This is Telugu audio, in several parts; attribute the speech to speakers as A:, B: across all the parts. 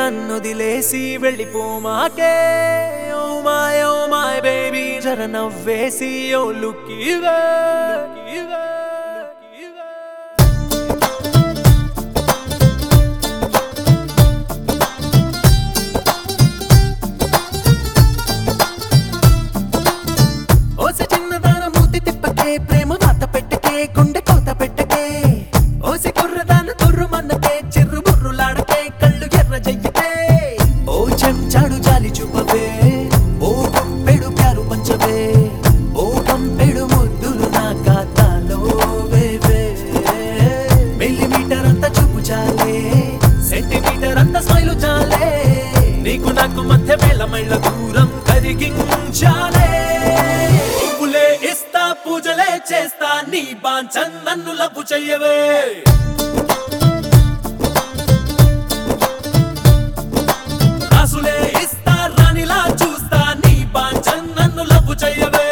A: నన్ను వదిలేసి వెళ్ళిపోమాకే ఓ మాయ్ ఓ మాయ్ బేబీ జర నవ్వేసి ఓ లుక్ ఇవే ఇవే ఇవే ఓసి చిన్నదాన మూతి తిప్పకే ప్రేమ వాత పెట్టకే గుండె కోత పెట్టకే ఓసి కుర్రదాన తుర్రు మన్నకే చిర్రు బుర్రులాడకే కళ్ళు ఎర్ర జయ్యకే ఓ చెంచాడు జాలి చూపవే ఓ పంపెడు ప్యారు పంచవే ఓ పంపెడు ముద్దులు నా ఖాతాలో వేవే మిల్లీమీటర్ అంత చూపు చాలే సెంటీమీటర్ అంత స్మైలు చాలే నీకు నాకు మధ్య వేల మైళ్ళ దూరం కరిగించాలే పువ్వులే ఇస్తా పూజలే చేస్తా నీ బాంచన్ నన్ను లబ్బు చెయ్యవే కాసులే ఇస్తా రానిలా చూస్తా నీ బాంచన్ నన్ను లబ్బు చెయ్యవే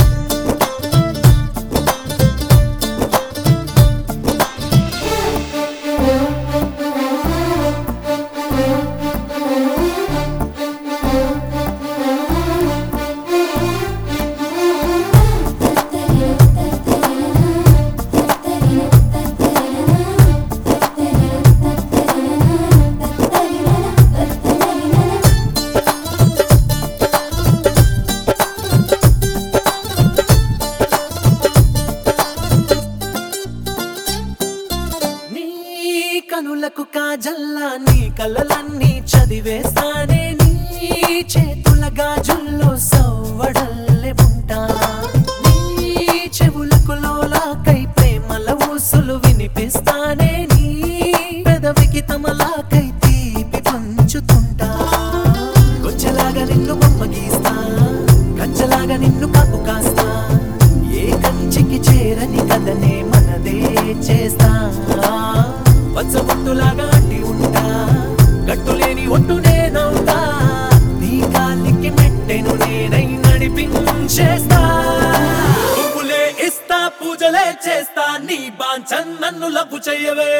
A: నీ కనులకు కాజల్లా నీ కలలన్నీ చదివేస్తానే నీ చేతుల గాజుల్లో సవ్వడల్లే ఉంటా నీ చెవులకు లోలాకై ప్రేమల ఊసులు వినిపిస్తానే నీ పెదవికి తమలాకై తీపి పంచుతుంటా కొంచెలాగా నిన్ను బొమ్మ గీస్తా కంచెలాగా నిన్ను కాపు కాస్తా ఏ కంచికి చేరని కథనే మనదే చేస్తా పచ్చబొట్టులాగా అంటి ఉంటా గట్టులేని ఒట్టు నేనవుతా నీ కాలికి మెట్టెను నేనై నడిపించేస్తా పువ్వులే ఇస్తా పూజలే చేస్తా నీ బాంచన్ నన్ను లబ్బు చెయ్యవే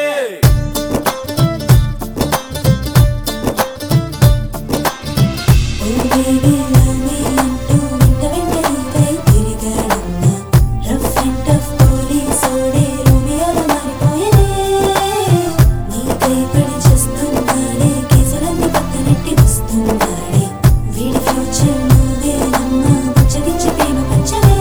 B: ఓ బేబీ లానే అంటూ వెంట వెంట నీకై తిరిగాడన్నా రఫ్ అండ్ టఫ్ పోలీసోడే రోమియోలో మారిపోయేనే నీకై పడి చేస్తున్నాడే కేసులన్నీ పక్కనెట్టి వస్తున్నాడే వీడి ఫ్యూచర్ నువ్వే నమ్మా బుచ్చగించి ప్రేమ పంచవే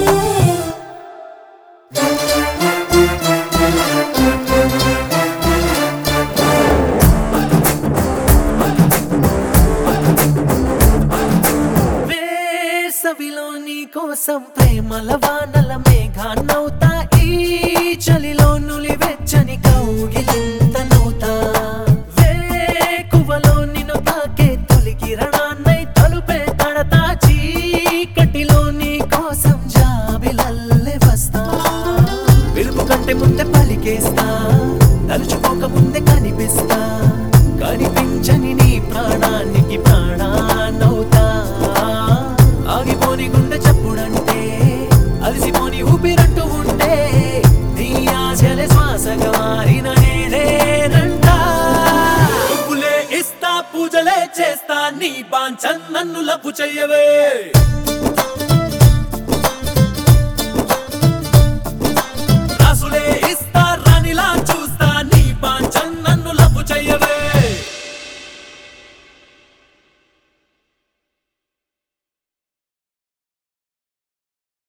A: వేసవిలో నీ కోసం ప్రేమల వానల మేఘాన్నవుతా ఈ చలిలో నులి వెచ్చని కౌగిలింత నవ్వుతా వేకువలో నిన్ను తాకే తొలి కిరణాన్నై తలుపే తడతా చీకటిలో నీ కోసం జాబిలల్లే వస్తా పిలుపు కంటే ముందే పలికేస్తా తలుచుకోక ముందే కనిపిస్తా కనిపించని నీ ప్రాణానికి ప్రాణానవుతా ఆగిపోని గుండె చప్పుడంటే అలసిపోని ఊపిరంటూ ఉంటే నీ ఆశలే శ్వాసగా మారిన నేనేనంట పువ్వులే ఇస్తా పూజలే చేస్తా నీ బాంచన్ నన్ను లబ్బు చెయ్యవే